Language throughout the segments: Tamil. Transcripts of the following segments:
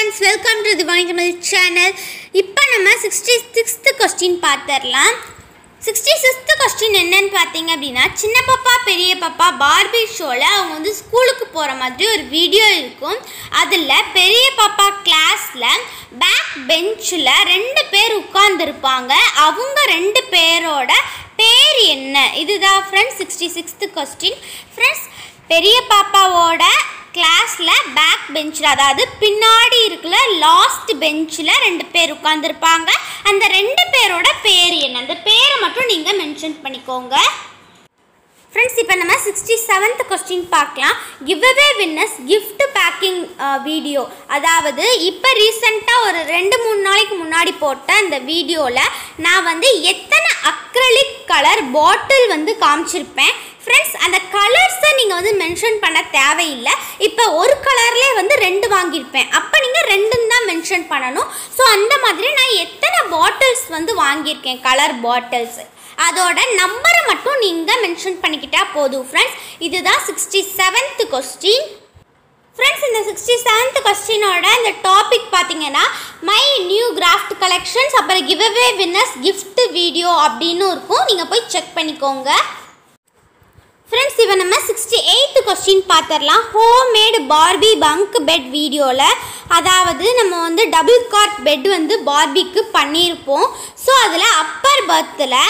friends welcome to Divani Tamil channel இப்போ நம்ம சிக்ஸ்டி சிக்ஸ்த்து கொஸ்டின் பார்த்துடலாம் சிக்ஸ்டி சிக்ஸ்த்து கொஸ்டின் என்னன்னு பார்த்தீங்க அப்படின்னா சின்ன பாப்பா பெரிய பாப்பா பார்பி ஷோவில் அவங்க வந்து ஸ்கூலுக்கு போகிற மாதிரி ஒரு வீடியோ இருக்கும் அதில் பெரிய பாப்பா கிளாஸில் பேக் பெஞ்சில் ரெண்டு பேர் உட்கார்ந்துருப்பாங்க அவங்க ரெண்டு பேரோட பேர் என்ன இதுதான் friends sixty sixth question friends பெரிய பாப்பாவோட கிளாஸில் பேக் பெஞ்சில் அதாவது பின்னாடி இருக்குல்ல லாஸ்ட் பெஞ்சில் ரெண்டு பேர் உட்காந்துருப்பாங்க அந்த ரெண்டு பேரோட பேர் என்ன அந்த பேரை மட்டும் நீங்கள் மென்ஷன் பண்ணிக்கோங்க ஃப்ரெண்ட்ஸ் இப்போ நம்ம சிக்ஸ்டி செவன்த் கொஸ்டின் பார்க்கலாம் give away winners gift packing video அதாவது இப்போ ரீசெண்டாக ஒரு ரெண்டு மூணு நாளைக்கு முன்னாடி போட்ட அந்த வீடியோவில் நான் வந்து எத்தனை அக்ரலிக் கலர் பாட்டில் வந்து காமிச்சிருப்பேன் ஃப்ரெண்ட்ஸ் அந்த கலர்ஸை நீங்கள் வந்து மென்ஷன் பண்ண தேவையில்லை இப்போ ஒரு கலர்லேயே வந்து ரெண்டு வாங்கியிருப்பேன் அப்போ நீங்கள் ரெண்டுன்னு தான் மென்ஷன் பண்ணணும் ஸோ அந்த மாதிரி நான் எத்தனை பாட்டில்ஸ் வந்து வாங்கியிருக்கேன் கலர் பாட்டில்ஸ் அதோட நம்பரை மட்டும் நீங்கள் மென்ஷன் பண்ணிக்கிட்டா போதும் ஃப்ரெண்ட்ஸ் இதுதான் சிக்ஸ்டி செவன்த் கொஸ்டின் ஃப்ரெண்ட்ஸ் இந்த சிக்ஸ்டி செவன்த் கொஸ்டினோட இந்த டாபிக் பார்த்தீங்கன்னா மை நியூ கிராஃப்ட் கலெக்ஷன்ஸ் அப்புறம் give away winners gift video அப்படின்னு இருக்கும் நீங்கள் போய் செக் பண்ணிக்கோங்க ஃப்ரெண்ட்ஸ் இப்போ நம்ம சிக்ஸ்டி எயித்து கொஸ்டின் பார்த்துடலாம் home made Barbie bunk bed வீடியோவில் அதாவது நம்ம வந்து டபுள் கார்ட் பெட் வந்து பார்பிக்கு பண்ணியிருப்போம் ஸோ அதில் அப்பர் பர்த்தில்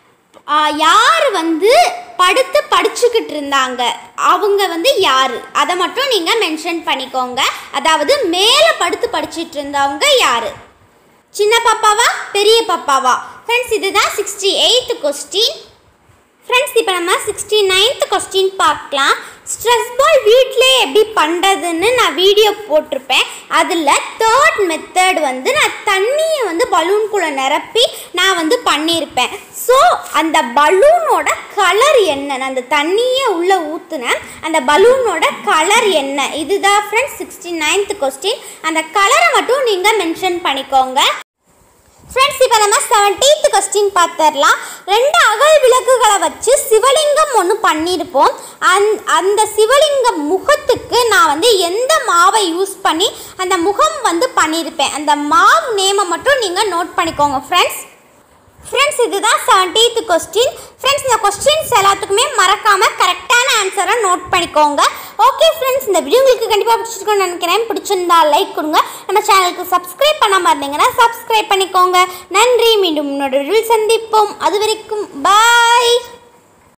யார் வந்து படுத்து படிச்சுக்கிட்டு இருந்தாங்க அவங்க வந்து யார் அதை மட்டும் நீங்கள் மென்ஷன் பண்ணிக்கோங்க அதாவது மேலே படுத்து படிச்சுட்டு இருந்தவங்க யார் சின்ன பாப்பாவா பெரிய பாப்பாவா ஃப்ரெண்ட்ஸ் இதுதான் சிக்ஸ்டி எயித்து கொஸ்டின் ஃப்ரெண்ட்ஸ் இப்போ நம்ம சிக்ஸ்டி நைன்த் கொஸ்டின் பார்க்கலாம் ஸ்ட்ரெஸ் பால் வீட்டிலே எப்படி பண்ணுறதுன்னு நான் வீடியோ போட்டிருப்பேன் அதில் தேர்ட் மெத்தட் வந்து நான் தண்ணியை வந்து பலூன்குள்ளே நிரப்பி நான் வந்து பண்ணியிருப்பேன் ஸோ அந்த பலூனோட கலர் என்ன நான் அந்த தண்ணியை உள்ளே ஊற்றுனேன் அந்த பலூனோட கலர் என்ன இதுதான் ஃப்ரெண்ட்ஸ் சிக்ஸ்டி நைன்த் கொஸ்டின் அந்த கலரை மட்டும் நீங்கள் மென்ஷன் பண்ணிக்கோங்க ஃப்ரெண்ட்ஸ் இப்போ நம்ம செவன்டீன்த் கொஸ்டின் பார்த்துடலாம் ரெண்டு அகல் விளக்குகளை வச்சு சிவலிங்கம் ஒன்று பண்ணியிருப்போம் அந் அந்த சிவலிங்கம் முகத்துக்கு நான் வந்து எந்த மாவை யூஸ் பண்ணி அந்த முகம் வந்து பண்ணியிருப்பேன் அந்த மாவு நேமை மட்டும் நீங்கள் நோட் பண்ணிக்கோங்க ஃப்ரெண்ட்ஸ் ஃப்ரெண்ட்ஸ் இதுதான் செவன்டீன்த் கொஸ்டின் ஃப்ரெண்ட்ஸ் இந்த கொஸ்டின்ஸ் எல்லாத்துக்குமே மறக்காமல் கரெக்டான ஆன்சரை நோட் பண்ணிக்கோங்க ஓகே ஃப்ரெண்ட்ஸ் இந்த வீடியோ உங்களுக்கு கண்டிப்பாக பிடிச்சிருக்கும்னு நினைக்கிறேன் பிடிச்சிருந்தா லைக் கொடுங்க நம்ம சேனலுக்கு சப்ஸ்கிரைப் பண்ணாமல் இருந்தீங்கன்னா சப்ஸ்கிரைப் பண்ணிக்கோங்க நன்றி மீண்டும் இன்னொரு வீடியோவில் சந்திப்போம் அது வரைக்கும் பாய்